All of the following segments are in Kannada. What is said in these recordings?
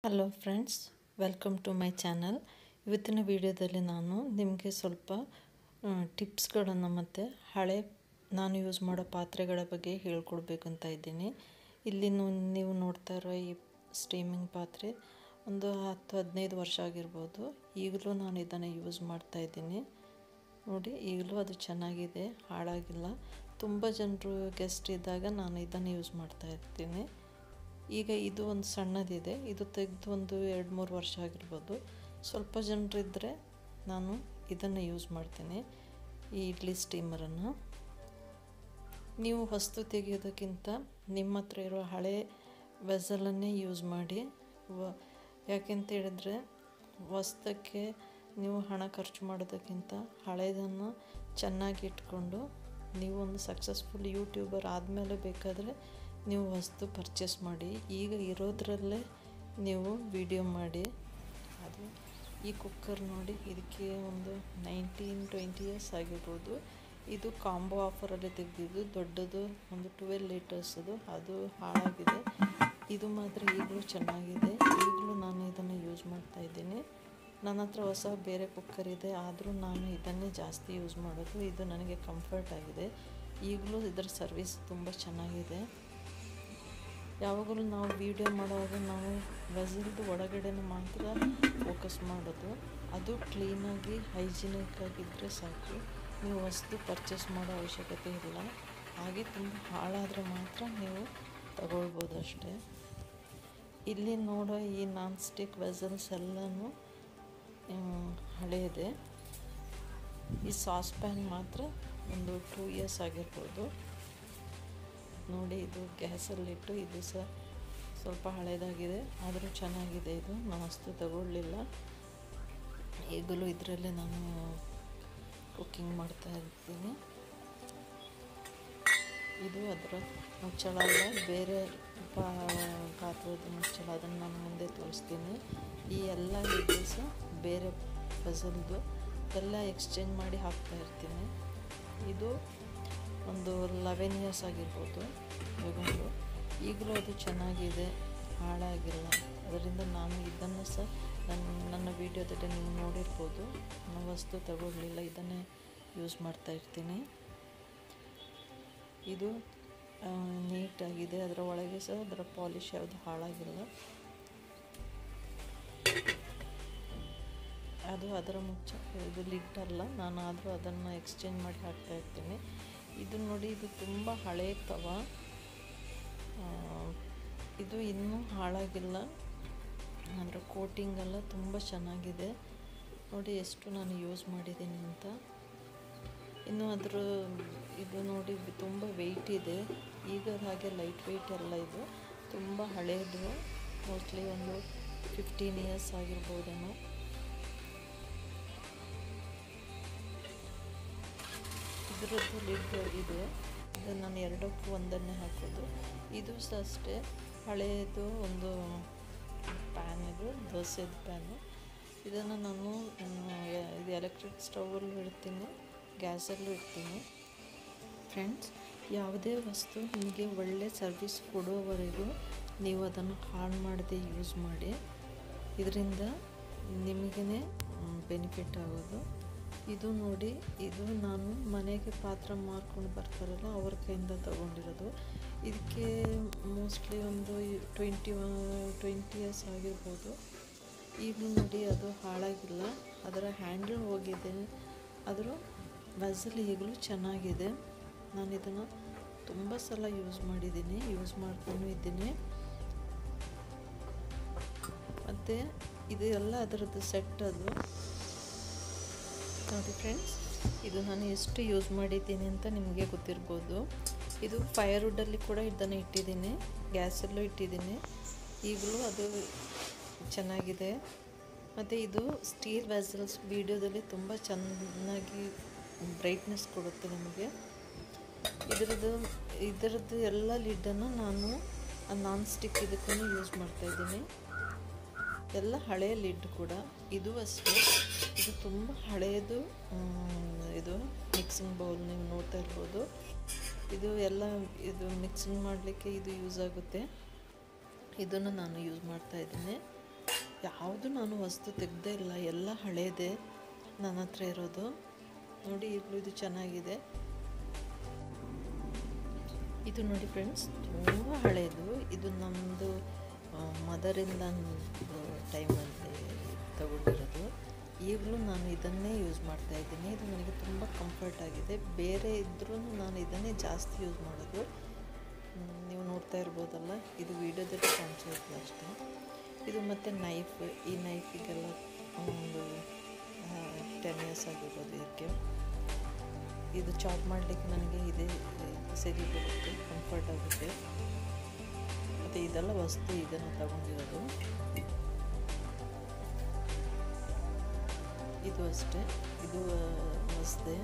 hello friends welcome to my channel ಇವತ್ತಿನ ವಿಡಿಯೋದಲ್ಲಿ ನಾನು ನಿಮಗೆ ಸ್ವಲ್ಪ ಟಿಪ್ಸ್ಗಳನ್ನು ಮತ್ತು ಹಳೆ ನಾನು ಯೂಸ್ ಮಾಡೋ ಪಾತ್ರೆಗಳ ಬಗ್ಗೆ ಹೇಳ್ಕೊಡ್ಬೇಕು ಅಂತ ಇದ್ದೀನಿ ಇಲ್ಲಿ ನು- ನೀವು ನೋಡ್ತಾ ಇರೋ ಈ ಸ್ಟೀಮಿಂಗ್ ಪಾತ್ರೆ ಒಂದು ಹತ್ತು ಹದಿನೈದು ವರ್ಷ ಆಗಿರ್ಬೋದು ಈಗಲೂ ನಾನು ಇದನ್ನು ಯೂಸ್ ಮಾಡ್ತಾ ಇದ್ದೀನಿ ನೋಡಿ ಈಗಲೂ ಅದು ಚೆನ್ನಾಗಿದೆ ಹಾಳಾಗಿಲ್ಲ ತುಂಬ ಜನರು ಗೆಸ್ಟ್ ಇದ್ದಾಗ ನಾನು ಇದನ್ನು ಯೂಸ್ ಮಾಡ್ತಾ ಇರ್ತೀನಿ ಈಗ ಇದು ಒಂದು ಸಣ್ಣದಿದೆ ಇದು ತೆಗೆದು ಒಂದು ಎರಡು ಮೂರು ವರ್ಷ ಆಗಿರ್ಬೋದು ಸ್ವಲ್ಪ ಜನರಿದ್ದರೆ ನಾನು ಇದನ್ನು ಯೂಸ್ ಮಾಡ್ತೀನಿ ಈ ಇಡ್ಲಿ ಸ್ಟೀಮರನ್ನು ನೀವು ವಸ್ತು ತೆಗೆಯೋದಕ್ಕಿಂತ ನಿಮ್ಮ ಹತ್ರ ಇರೋ ಹಳೆ ವೆಸಲನ್ನೇ ಯೂಸ್ ಮಾಡಿ ವ ಯಾಕೆಂತ ಹೇಳಿದ್ರೆ ಹೊಸ್ದಕ್ಕೆ ನೀವು ಹಣ ಖರ್ಚು ಮಾಡೋದಕ್ಕಿಂತ ಹಳೆಯದನ್ನು ಚೆನ್ನಾಗಿ ಇಟ್ಕೊಂಡು ನೀವು ಒಂದು ಸಕ್ಸಸ್ಫುಲ್ ಯೂಟ್ಯೂಬರ್ ಆದಮೇಲೆ ಬೇಕಾದರೆ ನೀವು ವಸ್ತು ಪರ್ಚೇಸ್ ಮಾಡಿ ಈಗ ಇರೋದ್ರಲ್ಲೇ ನೀವು ವಿಡಿಯೋ ಮಾಡಿ ಅದು ಈ ಕುಕ್ಕರ್ ನೋಡಿ ಇದಕ್ಕೆ ಒಂದು ನೈನ್ಟೀನ್ ಟ್ವೆಂಟಿ ಇಯರ್ಸ್ ಆಗಿರ್ಬೋದು ಇದು ಕಾಂಬೋ ಆಫರಲ್ಲಿ ತೆಗೆದಿದ್ದು ದೊಡ್ಡದು ಒಂದು ಟ್ವೆಲ್ ಲೀಟರ್ಸದು ಅದು ಹಾಳಾಗಿದೆ ಇದು ಮಾತ್ರ ಈಗಲೂ ಚೆನ್ನಾಗಿದೆ ಈಗಲೂ ನಾನು ಇದನ್ನು ಯೂಸ್ ಮಾಡ್ತಾ ಇದ್ದೀನಿ ನನ್ನ ಹತ್ರ ಹೊಸ ಬೇರೆ ಕುಕ್ಕರ್ ಇದೆ ಆದರೂ ನಾನು ಇದನ್ನೇ ಜಾಸ್ತಿ ಯೂಸ್ ಮಾಡೋದು ಇದು ನನಗೆ ಕಂಫರ್ಟ್ ಆಗಿದೆ ಈಗಲೂ ಇದರ ಸರ್ವಿಸ್ ತುಂಬ ಚೆನ್ನಾಗಿದೆ ಯಾವಾಗಲೂ ನಾವು ವೀಡಿಯೋ ಮಾಡುವಾಗ ನಾವು ವೆಸಲ್ದು ಒಳಗಡೆನ ಮಾತ್ರ ಫೋಕಸ್ ಮಾಡೋದು ಅದು ಕ್ಲೀನಾಗಿ ಹೈಜಿನಿಕ್ ಆಗಿದ್ದರೆ ಸಾಕು ನೀವು ವಸ್ತು ಪರ್ಚೇಸ್ ಮಾಡೋ ಅವಶ್ಯಕತೆ ಇಲ್ಲ ಹಾಗೆ ತುಂಬ ಹಾಳಾದರೆ ಮಾತ್ರ ನೀವು ತಗೊಳ್ಬೋದು ಅಷ್ಟೇ ಇಲ್ಲಿ ನೋಡೋ ಈ ನಾನ್ ಸ್ಟಿಕ್ ವೆಸಲ್ಸ್ ಎಲ್ಲನೂ ಹಳೆಯದೆ ಈ ಸಾಸ್ ಪ್ಯಾನ್ ಮಾತ್ರ ಒಂದು ಟೂ ಇಯರ್ಸ್ ಆಗಿರ್ಬೋದು ನೋಡಿ ಇದು ಗ್ಯಾಸಲ್ಲಿಟ್ಟು ಇದು ಸಹ ಸ್ವಲ್ಪ ಹಳೇದಾಗಿದೆ ಆದರೂ ಚೆನ್ನಾಗಿದೆ ಇದು ನಾನು ಅಷ್ಟು ತಗೊಳ್ಳಿಲ್ಲ ಈಗಲೂ ಇದರಲ್ಲೇ ನಾನು ಕುಕ್ಕಿಂಗ್ ಮಾಡ್ತಾ ಇರ್ತೀನಿ ಇದು ಅದರ ಮುಚ್ಚಳ ಅಲ್ಲ ಬೇರೆ ಪಾ ಪಾತ್ರದ ಮುಚ್ಚಳ ಅದನ್ನು ನಾನು ಮುಂದೆ ತೋರಿಸ್ತೀನಿ ಈ ಎಲ್ಲ ಲಿಡ್ಸ್ ಬೇರೆ ಫಸಲ್ದು ಎಲ್ಲ ಎಕ್ಸ್ಚೇಂಜ್ ಮಾಡಿ ಹಾಕ್ತಾ ಇರ್ತೀನಿ ಇದು ಒಂದು ಲೆವೆನ್ ಇಯರ್ಸ್ ಆಗಿರ್ಬೋದು ತಗೊಂಡು ಈಗಲೂ ಅದು ಚೆನ್ನಾಗಿದೆ ಹಾಳಾಗಿಲ್ಲ ಅದರಿಂದ ನಾನು ಇದನ್ನು ಸಹ ನನ್ನ ನನ್ನ ವೀಡಿಯೋದಲ್ಲಿ ನೀವು ನೋಡಿರ್ಬೋದು ನಾನು ವಸ್ತು ತಗೊಳ್ಳಿಲ್ಲ ಇದನ್ನೇ ಯೂಸ್ ಮಾಡ್ತಾ ಇರ್ತೀನಿ ಇದು ನೀಟಾಗಿದೆ ಅದರ ಒಳಗೆ ಸಹ ಅದರ ಪಾಲಿಶ್ ಯಾವುದು ಹಾಳಾಗಿಲ್ಲ ಅದು ಅದರ ಮುಚ್ಚ ಇದು ಲಿಡ್ ಅಲ್ಲ ನಾನು ಆದರೂ ಅದನ್ನು ಎಕ್ಸ್ಚೇಂಜ್ ಮಾಡಿ ಹಾಕ್ತಾ ಇರ್ತೀನಿ ಇದು ನೋಡಿ ಇದು ತುಂಬ ಹಳೆ ತವ ಇದು ಇನ್ನೂ ಹಾಳಾಗಿಲ್ಲ ಅದರ ಕೋಟಿಂಗ್ ಎಲ್ಲ ತುಂಬ ಚೆನ್ನಾಗಿದೆ ನೋಡಿ ಎಷ್ಟು ನಾನು ಯೂಸ್ ಮಾಡಿದ್ದೀನಿ ಅಂತ ಇನ್ನು ಅದರ ಇದು ನೋಡಿ ತುಂಬ ವೆಯ್ಟ್ ಇದೆ ಈಗ ಹಾಗೆ ಲೈಟ್ ವೆಯ್ಟ್ ಎಲ್ಲ ಇದು ತುಂಬ ಹಳೇದು ಮೋಸ್ಟ್ಲಿ ಒಂದು ಫಿಫ್ಟೀನ್ ಇಯರ್ಸ್ ಆಗಿರ್ಬೋದೇನೋ ಇದರದ್ದು ಲಿಡ್ ಇದೆ ಇದು ನಾನು ಎರಡಕ್ಕೂ ಒಂದನ್ನೇ ಹಾಕೋದು ಇದು ಸಹ ಅಷ್ಟೇ ಹಳೆಯದು ಒಂದು ಪ್ಯಾನ್ ಇದು ದೋಸೆದು ಪ್ಯಾನು ಇದನ್ನು ನಾನು ಇದು ಎಲೆಕ್ಟ್ರಿಕ್ ಸ್ಟವಲ್ಲೂ ಇಡ್ತೀನಿ ಗ್ಯಾಸಲ್ಲೂ ಇಡ್ತೀನಿ ಫ್ರೆಂಡ್ಸ್ ಯಾವುದೇ ವಸ್ತು ನಿಮಗೆ ಒಳ್ಳೆ ಸರ್ವಿಸ್ ಕೊಡೋವರೆಗೂ ನೀವು ಅದನ್ನು ಹಾಳು ಮಾಡದೆ ಯೂಸ್ ಮಾಡಿ ಇದರಿಂದ ನಿಮಗೇ ಬೆನಿಫಿಟ್ ಆಗೋದು ಇದು ನೋಡಿ ಇದು ನಾನು ಮನೆಗೆ ಪಾತ್ರ ಮಾರ್ಕೊಂಡು ಬರ್ತಾರಲ್ಲ ಅವ್ರ ಕೈಯಿಂದ ತಗೊಂಡಿರೋದು ಇದಕ್ಕೆ ಮೋಸ್ಟ್ಲಿ ಒಂದು ಟ್ವೆಂಟಿ ಟ್ವೆಂಟಿ ಇಯರ್ಸ್ ಆಗಿರ್ಬೋದು ಈಗಲೂ ನೋಡಿ ಅದು ಹಾಳಾಗಿಲ್ಲ ಅದರ ಹ್ಯಾಂಡಲ್ ಹೋಗಿದೆ ಆದರೂ ವೆಸಲ್ ಈಗಲೂ ಚೆನ್ನಾಗಿದೆ ನಾನು ಇದನ್ನು ತುಂಬ ಸಲ ಯೂಸ್ ಮಾಡಿದ್ದೀನಿ ಯೂಸ್ ಮಾಡ್ಕೊಂಡು ಇದ್ದೀನಿ ಮತ್ತು ಇದು ಎಲ್ಲ ಅದರದ್ದು ಸೆಟ್ ಅದು ನೋಡಿ ಫ್ರೆಂಡ್ಸ್ ಇದು ನಾನು ಎಷ್ಟು ಯೂಸ್ ಮಾಡಿದ್ದೀನಿ ಅಂತ ನಿಮಗೆ ಗೊತ್ತಿರ್ಬೋದು ಇದು ಫೈರ್ವುಡ್ಡಲ್ಲಿ ಕೂಡ ಇದನ್ನು ಇಟ್ಟಿದ್ದೀನಿ ಗ್ಯಾಸಲ್ಲೂ ಇಟ್ಟಿದ್ದೀನಿ ಈಗಲೂ ಅದು ಚೆನ್ನಾಗಿದೆ ಮತ್ತು ಇದು ಸ್ಟೀಲ್ ವೆಸಲ್ಸ್ ವೀಡಿಯೋದಲ್ಲಿ ತುಂಬ ಚೆನ್ನಾಗಿ ಬ್ರೈಟ್ನೆಸ್ ಕೊಡುತ್ತೆ ನಿಮಗೆ ಇದರದ್ದು ಇದರದ್ದು ಎಲ್ಲ ಲಿಡ್ಡನ್ನು ನಾನು ನಾನ್ ಸ್ಟಿಕ್ ಇದಕ್ಕೂ ಯೂಸ್ ಮಾಡ್ತಾಯಿದ್ದೀನಿ ಎಲ್ಲ ಹಳೆಯ ಲಿಡ್ ಕೂಡ ಇದು ಅಷ್ಟೇ ಇದು ತುಂಬ ಹಳೆಯದು ಇದು ಮಿಕ್ಸಿಂಗ್ ಬೌಲ್ ನೀವು ನೋಡ್ತಾ ಇರ್ಬೋದು ಇದು ಎಲ್ಲ ಇದು ಮಿಕ್ಸಿಂಗ್ ಮಾಡಲಿಕ್ಕೆ ಇದು ಯೂಸ್ ಆಗುತ್ತೆ ಇದನ್ನು ನಾನು ಯೂಸ್ ಮಾಡ್ತಾ ಇದ್ದೀನಿ ಯಾವುದು ನಾನು ವಸ್ತು ತೆಗ್ದೇ ಇಲ್ಲ ಎಲ್ಲ ಹಳೇದೇ ನನ್ನ ಹತ್ರ ಇರೋದು ನೋಡಿ ಈಗಲೂ ಇದು ಚೆನ್ನಾಗಿದೆ ಇದು ನೋಡಿ ಫ್ರೆಂಡ್ಸ್ ತುಂಬ ಹಳೆಯದು ಇದು ನಮ್ಮದು ಮದರಿಂದ ಟೈಮಲ್ಲಿ ತಗೊಂಡಿರೋದು ಈಗಲೂ ನಾನು ಇದನ್ನೇ ಯೂಸ್ ಮಾಡ್ತಾ ಇದ್ದೀನಿ ಇದು ನನಗೆ ತುಂಬ ಕಂಫರ್ಟ್ ಆಗಿದೆ ಬೇರೆ ಇದ್ರೂ ನಾನು ಇದನ್ನೇ ಜಾಸ್ತಿ ಯೂಸ್ ಮಾಡೋದು ನೀವು ನೋಡ್ತಾ ಇರ್ಬೋದಲ್ಲ ಇದು ವೀಡಿಯೋದಲ್ಲಿ ಕಾಣಿಸೋದು ಅಷ್ಟೇ ಇದು ಮತ್ತು ನೈಫ್ ಈ ನೈಫಿಗೆಲ್ಲ ಒಂದು ಟೆನ್ ಇಯರ್ಸ್ ಆಗಿರ್ಬೋದು ಇದಕ್ಕೆ ಇದು ಚಾಪ್ ಮಾಡಲಿಕ್ಕೆ ನನಗೆ ಇದೇ ಸರಿ ಬರುತ್ತೆ ಕಂಫರ್ಟ್ ಆಗುತ್ತೆ ಮತ್ತು ಇದೆಲ್ಲ ವಸ್ತು ಈಗ ನಾನು ತಗೊಂಡಿರೋದು ಇದು ಅಷ್ಟೇ ಇದು ಹೊಸದೆ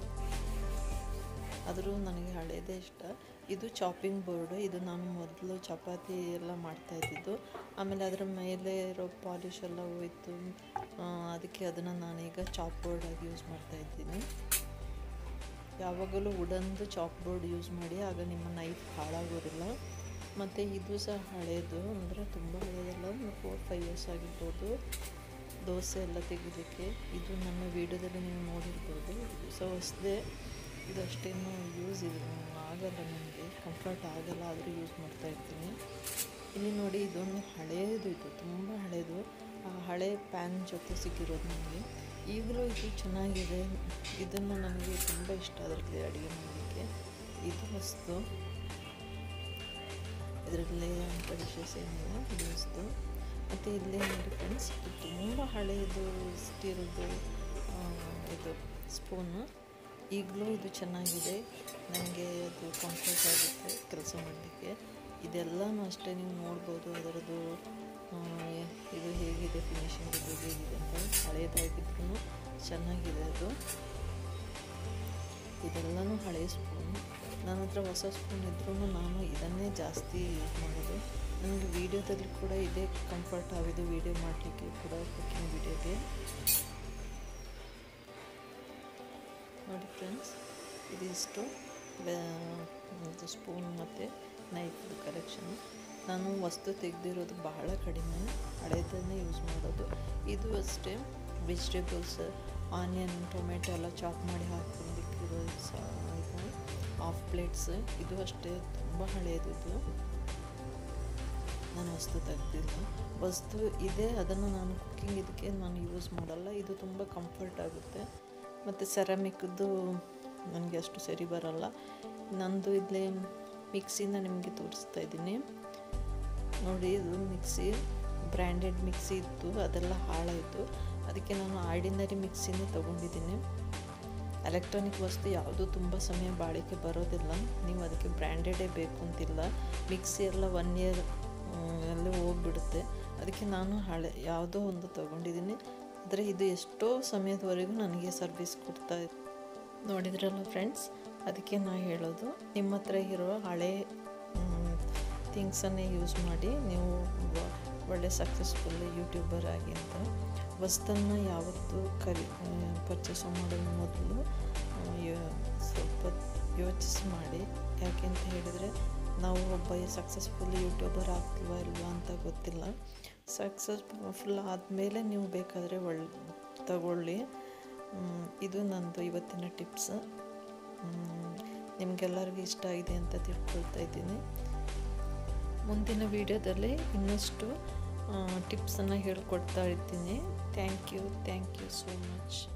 ಆದರೂ ನನಗೆ ಹಳೇದೇ ಇಷ್ಟ ಇದು ಚಾಪಿಂಗ್ ಬೋರ್ಡು ಇದು ನಾನು ಮೊದಲು ಚಪಾತಿ ಎಲ್ಲ ಮಾಡ್ತಾ ಇದ್ದಿದ್ದು ಆಮೇಲೆ ಅದರ ಮೇಲೆ ಇರೋ ಪಾಲಿಶ್ ಎಲ್ಲ ಹೋಯ್ತು ಅದಕ್ಕೆ ಅದನ್ನು ನಾನೀಗ ಚಾಪ್ ಬೋರ್ಡಾಗಿ ಯೂಸ್ ಮಾಡ್ತಾ ಇದ್ದೀನಿ ಯಾವಾಗಲೂ ವುಡನ್ದು ಚಾಪ್ ಬೋರ್ಡ್ ಯೂಸ್ ಮಾಡಿ ಆಗ ನಿಮ್ಮ ನೈಫ್ ಹಾಳಾಗೋದಿಲ್ಲ ಮತ್ತು ಇದು ಸಹ ಹಳೇದು ಅಂದರೆ ತುಂಬ ಹಳೇದಲ್ಲ ಒಂದು ಫೋರ್ ಫೈವ್ ಇಯರ್ಸ್ ಆಗಿರ್ಬೋದು ದೋಸೆ ಎಲ್ಲ ತೆಗಿಲಿಕ್ಕೆ ಇದು ನನ್ನ ವೀಡಿಯೋದಲ್ಲಿ ನೀವು ನೋಡಿರ್ಬೋದು ಇದು ಸಹ ಹೊಸದೇ ಇದು ಅಷ್ಟೇನು ಯೂಸ್ ಇದು ಆಗಲ್ಲ ನನಗೆ ಕಂಫರ್ಟ್ ಆಗಲ್ಲ ಆದರೂ ಯೂಸ್ ಮಾಡ್ತಾ ಇರ್ತೀನಿ ಇಲ್ಲಿ ನೋಡಿ ಇದೊಂದು ಹಳೇದು ಇದು ತುಂಬ ಹಳೇದು ಆ ಹಳೆ ಪ್ಯಾನ್ ಜೊತೆ ಸಿಕ್ಕಿರೋದು ನನಗೆ ಈಗಲೂ ಇದು ಚೆನ್ನಾಗಿದೆ ಇದನ್ನು ನನಗೆ ತುಂಬ ಇಷ್ಟ ಅದರಲ್ಲಿ ಅಡುಗೆ ಮಾಡಲಿಕ್ಕೆ ಇದು ವಸ್ತು ಇದರಲ್ಲಿ ಅಂತ ವಿಶೇಷ ಏನಿಲ್ಲ ಇದು ವಸ್ತು ಮತ್ತು ಇಲ್ಲಿ ನೋಡಿ ಫ್ರೆಂಡ್ಸ್ ಇದು ತುಂಬ ಹಳೆಯದು ಸ್ಟೀಲ್ದು ಇದು ಸ್ಪೂನು ಈಗಲೂ ಇದು ಚೆನ್ನಾಗಿದೆ ನನಗೆ ಅದು ಕಂಫರ್ಟ್ ಆಗುತ್ತೆ ಕೆಲಸ ಮಾಡಲಿಕ್ಕೆ ಇದೆಲ್ಲನೂ ಅಷ್ಟೇ ನೀವು ನೋಡ್ಬೋದು ಅದರದ್ದು ಇದು ಹೇಗಿದೆ ಫಿನಿಶಿಂಗ್ ಇದು ಹೇಗಿದೆ ಅಂತ ಹಳೇದಾಗಿದ್ರೂ ಚೆನ್ನಾಗಿದೆ ಅದು ಇದೆಲ್ಲನೂ ಹಳೆಯ ಸ್ಪೂನ್ ನನ್ನ ಹತ್ರ ಹೊಸ ಸ್ಪೂನ್ ಇದ್ರೂ ನಾನು ಇದನ್ನೇ ಜಾಸ್ತಿ ಯೂಸ್ ಮಾಡೋದು ನನಗೆ ವೀಡಿಯೋದಲ್ಲಿ ಕೂಡ ಇದೇ ಕಂಫರ್ಟ್ ಆಗೋದು ವೀಡಿಯೋ ಮಾಡಲಿಕ್ಕೆ ಕೂಡ ಕುಕ್ಕಿಂಗ್ ವೀಡಿಯೋಗೆ ನೋಡಿ ಫ್ರೆಂಡ್ಸ್ ಇದಿಷ್ಟು ಇದು ಸ್ಪೂನ್ ಮತ್ತು ನೈಫ್ದು ಕಲೆಕ್ಷನ್ ನಾನು ವಸ್ತು ತೆಗೆದಿರೋದು ಬಹಳ ಕಡಿಮೆ ಹಳೇದನ್ನೇ ಯೂಸ್ ಮಾಡೋದು ಇದು ಅಷ್ಟೇ ವೆಜಿಟೇಬಲ್ಸ್ ಆನಿಯನ್ ಟೊಮೆಟೊ ಎಲ್ಲ ಚಾಪ್ ಮಾಡಿ ಹಾಕೊಂಡಿಕ್ಕಿರೋ ಸಹ ಇದು ಹಾಫ್ ಪ್ಲೇಟ್ಸ್ ಇದು ಅಷ್ಟೇ ತುಂಬ ಹಳೆಯದು ಇದು ನಾನು ವಸ್ತು ತೆಗ್ದಿಲ್ಲ ವಸ್ತು ಇದೆ ಅದನ್ನು ನಾನು ಕುಕ್ಕಿಂಗ್ ಇದಕ್ಕೆ ನಾನು ಯೂಸ್ ಮಾಡಲ್ಲ ಇದು ತುಂಬ ಕಂಫರ್ಟ್ ಆಗುತ್ತೆ ಮತ್ತು ಸೆರಾಮಿಕ್ದು ನನಗೆ ಅಷ್ಟು ಸರಿ ಬರಲ್ಲ ನಂದು ಇಲ್ಲೇ ಮಿಕ್ಸಿನ ನಿಮಗೆ ತೋರಿಸ್ತಾ ಇದ್ದೀನಿ ನೋಡಿ ಇದು ಮಿಕ್ಸಿ ಬ್ರ್ಯಾಂಡೆಡ್ ಮಿಕ್ಸಿ ಇತ್ತು ಅದೆಲ್ಲ ಹಾಳಾಯಿತು ಅದಕ್ಕೆ ನಾನು ಆರ್ಡಿನರಿ ಮಿಕ್ಸಿನೇ ತೊಗೊಂಡಿದ್ದೀನಿ ಎಲೆಕ್ಟ್ರಾನಿಕ್ ವಸ್ತು ಯಾವುದೂ ತುಂಬ ಸಮಯ ಬಾಳಿಕೆ ಬರೋದಿಲ್ಲ ನೀವು ಅದಕ್ಕೆ ಬ್ರ್ಯಾಂಡೆಡೇ ಬೇಕು ಅಂತಿಲ್ಲ ಮಿಕ್ಸಿ ಎಲ್ಲ ಒನ್ ಇಯರ್ ಎಲ್ಲ ಹೋಗ್ಬಿಡುತ್ತೆ ಅದಕ್ಕೆ ನಾನು ಹಳೆ ಯಾವುದೋ ಒಂದು ತೊಗೊಂಡಿದ್ದೀನಿ ಆದರೆ ಇದು ಎಷ್ಟೋ ಸಮಯದವರೆಗೂ ನನಗೆ ಸರ್ವಿಸ್ ಕೊಡ್ತಾ ನೋಡಿದ್ರಲ್ಲ ಫ್ರೆಂಡ್ಸ್ ಅದಕ್ಕೆ ನಾನು ಹೇಳೋದು ನಿಮ್ಮ ಹತ್ರ ಇರೋ ಹಳೆ ಥಿಂಗ್ಸನ್ನೇ ಯೂಸ್ ಮಾಡಿ ನೀವು ಒಳ್ಳೆ ಸಕ್ಸಸ್ಫುಲ್ ಯೂಟ್ಯೂಬರ್ ಆಗಿ ಅಂತ ವಸ್ತನ್ನು ಯಾವತ್ತೂ ಕರಿ ಪರ್ಚೇಸ್ ಮಾಡೋ ಮೊದಲು ಸ್ವಲ್ಪ ಯೋಚಿಸಿ ಮಾಡಿ ಯಾಕೆಂತ ಹೇಳಿದರೆ ನಾವು ಒಬ್ಬ ಸಕ್ಸಸ್ಫುಲ್ ಯೂಟ್ಯೂಬರ್ ಆಗ್ತೀವ ಇಲ್ವಾ ಅಂತ ಗೊತ್ತಿಲ್ಲ ಸಕ್ಸಸ್ಫುಲ್ ಆದಮೇಲೆ ನೀವು ಬೇಕಾದರೆ ಒಳ್ಳೆ ತಗೊಳ್ಳಿ ಇದು ನಂದು ಇವತ್ತಿನ ಟಿಪ್ಸ್ ನಿಮಗೆಲ್ಲರಿಗೂ ಇಷ್ಟ ಆಗಿದೆ ಅಂತ ತಿಳ್ಕೊಳ್ತಾ ಇದ್ದೀನಿ ಮುಂದಿನ ವಿಡಿಯೋದಲ್ಲಿ ಇನ್ನಷ್ಟು ಟಿಪ್ಸನ್ನು ಹೇಳ್ಕೊಡ್ತಾ ಇದ್ದೀನಿ thank you thank you so much